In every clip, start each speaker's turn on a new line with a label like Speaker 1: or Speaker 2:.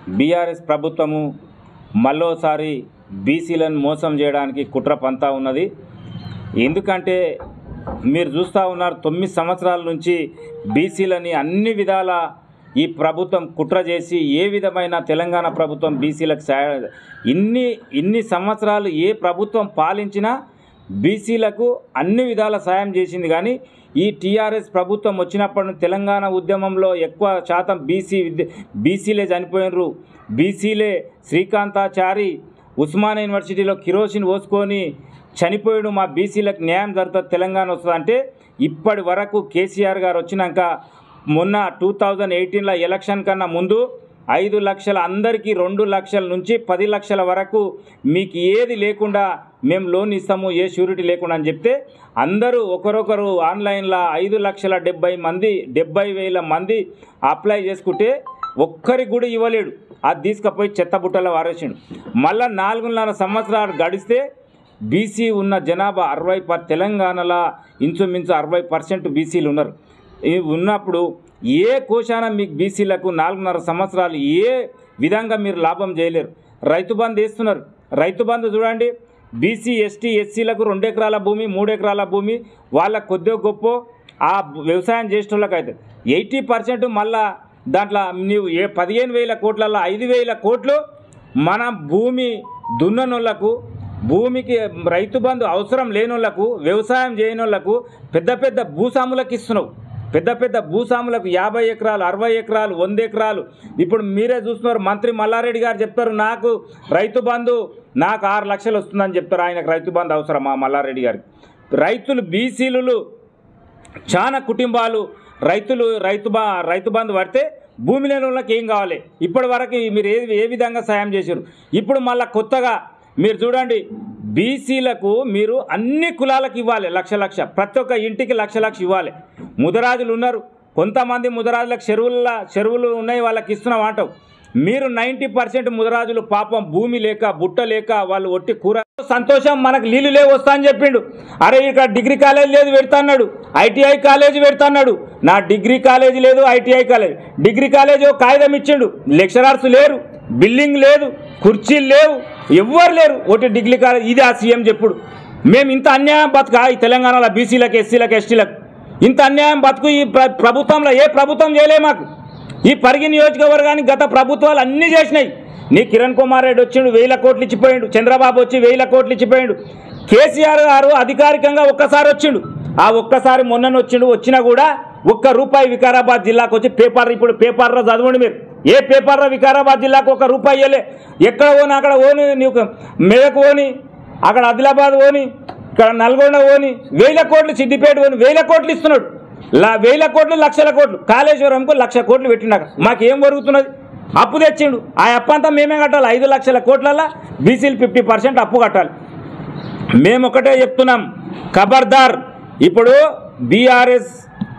Speaker 1: BRS ప్రభుత్వము మళ్ళోసారి బీసీలను మోసం చేయడానికి కుట్ర పంతా ఉన్నది ఎందుకంటే మీరు చూస్తూ ఉన్నారు తొమ్మిది సంవత్సరాల నుంచి బీసీలని అన్ని విధాల ఈ ప్రభుత్వం కుట్ర చేసి ఏ విధమైన తెలంగాణ ప్రభుత్వం బీసీలకు సాయ ఇన్ని ఇన్ని సంవత్సరాలు ఏ ప్రభుత్వం పాలించినా బీసీలకు అన్ని విధాల సాయం చేసింది కానీ ఈ టీఆర్ఎస్ ప్రభుత్వం వచ్చినప్పటి నుంచి తెలంగాణ ఉద్యమంలో ఎక్కువ శాతం బీసీ విద్య బీసీలే చనిపోయినరు బీసీలే శ్రీకాంతాచారి ఉస్మానియా యూనివర్సిటీలో కిరోసిన్ పోసుకొని చనిపోయాడు మా బీసీలకు న్యాయం జరుగుతుంది తెలంగాణ వస్తుంది అంటే ఇప్పటి వరకు కేసీఆర్ గారు వచ్చినాక మొన్న టూ థౌజండ్ ఎయిటీన్లో ఎలక్షన్ కన్నా ముందు ఐదు లక్షల అందరికీ రెండు లక్షల నుంచి పది లక్షల వరకు మీకు ఏది లేకుండా మేము లోన్ ఇస్తాము ఏ షూరిటీ లేకుండా అని చెప్తే అందరూ ఒకరొకరు ఆన్లైన్లో ఐదు లక్షల డెబ్బై మంది డెబ్బై వేల మంది అప్లై చేసుకుంటే ఒక్కరికి కూడా ఇవ్వలేడు అది తీసుకుపోయి చెత్తబుట్టలో వారేసిండు మళ్ళా నాలుగున్నర సంవత్సరాలు గడిస్తే బీసీ ఉన్న జనాభా అరవై పర్ తెలంగాణలో ఇంచుమించు అరవై పర్సెంట్ బీసీలు ఉన్నారు ఈ ఉన్నప్పుడు ఏ కోశాన మీకు బీసీలకు నాలుగున్నర సంవత్సరాలు ఏ విధంగా మీరు లాభం చేయలేరు రైతు బంధు వేస్తున్నారు రైతు బంధు చూడండి బీసీ ఎస్టీ ఎస్సీలకు రెండు ఎకరాల భూమి మూడు ఎకరాల భూమి వాళ్ళ కొద్దిగా గొప్ప ఆ వ్యవసాయం చేసేటోళ్ళకి అయితే ఎయిటీ పర్సెంట్ మళ్ళా దాంట్లో నీవు ఏ పదిహేను వేల కోట్లలో ఐదు వేల కోట్లు మన భూమి దున్ననోళ్లకు భూమికి రైతు బంధు అవసరం లేనోళ్లకు వ్యవసాయం చేయనోళ్లకు పెద్ద పెద్ద భూస్వాములకు ఇస్తున్నావు పెద్ద పెద్ద భూస్వాములకు యాభై ఎకరాలు అరవై ఎకరాలు వంద ఎకరాలు ఇప్పుడు మీరే చూస్తున్నారు మంత్రి మల్లారెడ్డి గారు చెప్తారు నాకు రైతు బంధు నాకు ఆరు లక్షలు వస్తుందని చెప్తారు ఆయనకు రైతు బంధు అవసరం మా మల్లారెడ్డి గారికి రైతులు బీసీలు చాలా కుటుంబాలు రైతులు రైతు బా రైతు బంధు పడితే భూమి లేని వాళ్ళకి ఏం కావాలి ఇప్పటి వరకు మీరు ఏ ఏ విధంగా సాయం చేశారు ఇప్పుడు మళ్ళీ కొత్తగా మీరు చూడండి బీసీలకు మీరు అన్ని కులాలకు ఇవ్వాలి లక్ష లక్ష ప్రతి ఒక్క ఇంటికి లక్ష లక్ష ఇవ్వాలి ముదరాజులు ఉన్నారు కొంతమంది ముదరాజులకు చెరువుల చెరువులు ఉన్నాయి వాళ్ళకి ఇస్తున్నాం అంటావు మీరు నైంటీ పర్సెంట్ ముదరాజులు పాపం భూమి లేక బుట్ట లేక వాళ్ళు ఒట్టి కూర సంతోషం మనకు నీళ్ళు లేవు వస్తా అని చెప్పిండు అరే ఇక్కడ డిగ్రీ కాలేజ్ లేదు పెడతాన్నాడు ఐటీఐ కాలేజ్ పెడతాన్నాడు నా డిగ్రీ కాలేజ్ లేదు ఐటీఐ కాలేజ్ డిగ్రీ కాలేజ్ ఓ కాగితం ఇచ్చిండు లెక్చరర్స్ లేరు బిల్డింగ్ లేదు కుర్చీలు లేవు ఎవ్వరు లేరు ఒకటి డిగ్రీ కాలేజ్ ఇది ఆ సీఎం చెప్పుడు మేము ఇంత అన్యాయం బతుక ఈ తెలంగాణలో బీసీలకు ఎస్సీలకు ఎస్టీలకు ఇంత అన్యాయం బతుకు ఈ ప్ర- ప్రభుత్వంలో ఏ ప్రభుత్వం చేయలే మాకు ఈ పరిగి నియోజకవర్గానికి గత ప్రభుత్వాలు అన్నీ చేసినాయి నీ కిరణ్ కుమార్ రెడ్డి వచ్చిండు వేల కోట్లు ఇచ్చిపోయిండు చంద్రబాబు వచ్చి వేల కోట్లు ఇచ్చిపోయిండు కేసీఆర్ గారు అధికారికంగా ఒక్కసారి వచ్చిండు ఆ ఒక్కసారి మొన్ననే వచ్చిండు వచ్చినా కూడా ఒక్క రూపాయి వికారాబాద్ జిల్లాకు వచ్చి పేపర్ ఇప్పుడు పేపర్లో చదవండి మీరు ఏ పేపర్లో వికారాబాద్ జిల్లాకు ఒక రూపాయి ఇవ్వలే ఎక్కడ పోని అక్కడ ఓని నీకు మెదక్ ఓని అక్కడ ఆదిలాబాద్ ఓని ఇక్కడ నల్గొండ ఓని వేల కోట్లు సిద్దిపేట ఓని వేల కోట్లు ఇస్తున్నాడు లా వేల కోట్లు లక్షల కోట్లు కాళేశ్వరంకు లక్ష కోట్లు పెట్టినాక మాకేం జరుగుతున్నది అప్పు తెచ్చిండు ఆ అప్పు అంతా మేమే కట్టాలి ఐదు లక్షల కోట్లల్లో బీసీలు ఫిఫ్టీ పర్సెంట్ అప్పు కట్టాలి మేము ఒకటే చెప్తున్నాం ఖబర్దార్ ఇప్పుడు బీఆర్ఎస్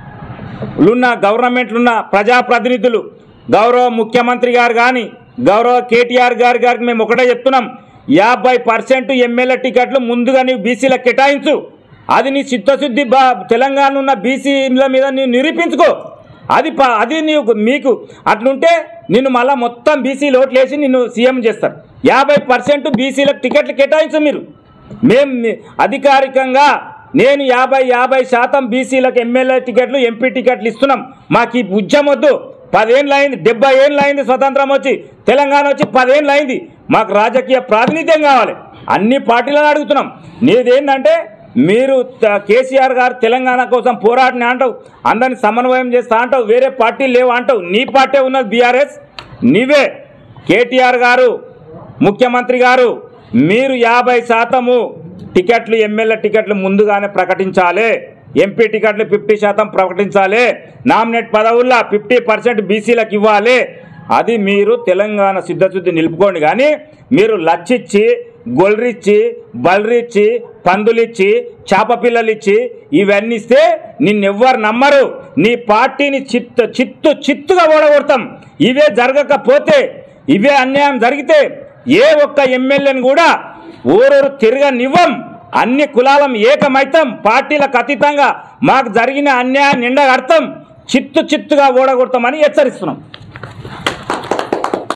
Speaker 1: లున్న గవర్నమెంట్లున్న ప్రజాప్రతినిధులు గౌరవ ముఖ్యమంత్రి గారు కానీ గౌరవ కేటీఆర్ గారు గారికి మేము ఒకటే చెప్తున్నాం యాభై పర్సెంట్ ఎమ్మెల్యే టికెట్లు ముందుగా నీవు బీసీలకు కేటాయించు అది నీ చిత్తశుద్ధి బా తెలంగాణ ఉన్న బీసీల మీద నీవు నిరూపించుకో అది ప అది నీకు మీకు అట్లుంటే నిన్ను మళ్ళీ మొత్తం బీసీలు ఓట్లు వేసి నిన్ను సీఎం చేస్తారు యాభై పర్సెంట్ బీసీలకు టికెట్లు కేటాయించు మీరు మేము మీ- అధికారికంగా నేను యాభై యాభై శాతం బీసీలకు ఎమ్మెల్యే టికెట్లు ఎంపీ టికెట్లు ఇస్తున్నాం మాకు ఈ ఉద్యమం వద్దు పదేళ్ళు అయింది డెబ్బై ఏళ్ళు అయింది స్వతంత్రం వచ్చి తెలంగాణ వచ్చి పదేళ్ళు అయింది మాకు రాజకీయ ప్రాతినిధ్యం కావాలి అన్ని పార్టీలను అడుగుతున్నాం నీదేంటంటే మీరు త- కేసీఆర్ గారు తెలంగాణ కోసం పోరాటని అంటావు అందరిని సమన్వయం చేస్తా అంటావు వేరే పార్టీలు లేవు అంటావు నీ పార్టీ ఉన్నది బీఆర్ఎస్ నీవే కేటీఆర్ గారు ముఖ్యమంత్రి గారు మీరు యాభై శాతము టికెట్లు ఎమ్మెల్యే టికెట్లు ముందుగానే ప్రకటించాలి ఎంపీ టికెట్లు ఫిఫ్టీ శాతం ప్రకటించాలి నామినేట్ పదవుల్లో ఫిఫ్టీ పర్సెంట్ బీసీలకు ఇవ్వాలి అది మీరు తెలంగాణ సిద్ధశుద్ధి నిలుపుకోండి కానీ మీరు లచ్చిచ్చి గొల్రిచ్చి బల్రిచ్చి పందులిచ్చి చేప పిల్లలు ఇచ్చి ఇవన్నీ ఇస్తే నిన్నెవ్వరు నమ్మరు నీ పార్టీని చిత్తు చిత్తు చిత్తుగా ఓడగొడతాం ఇవే జరగకపోతే ఇవే అన్యాయం జరిగితే ఏ ఒక్క ఎమ్మెల్యేని కూడా ఊరూరు తిరగనివ్వం అన్ని కులాలం ఏకమైతం పార్టీలకు అతీతంగా మాకు జరిగిన అన్యాయం నిండగడతాం చిత్తు చిత్తుగా ఓడగొడతామని హెచ్చరిస్తున్నాం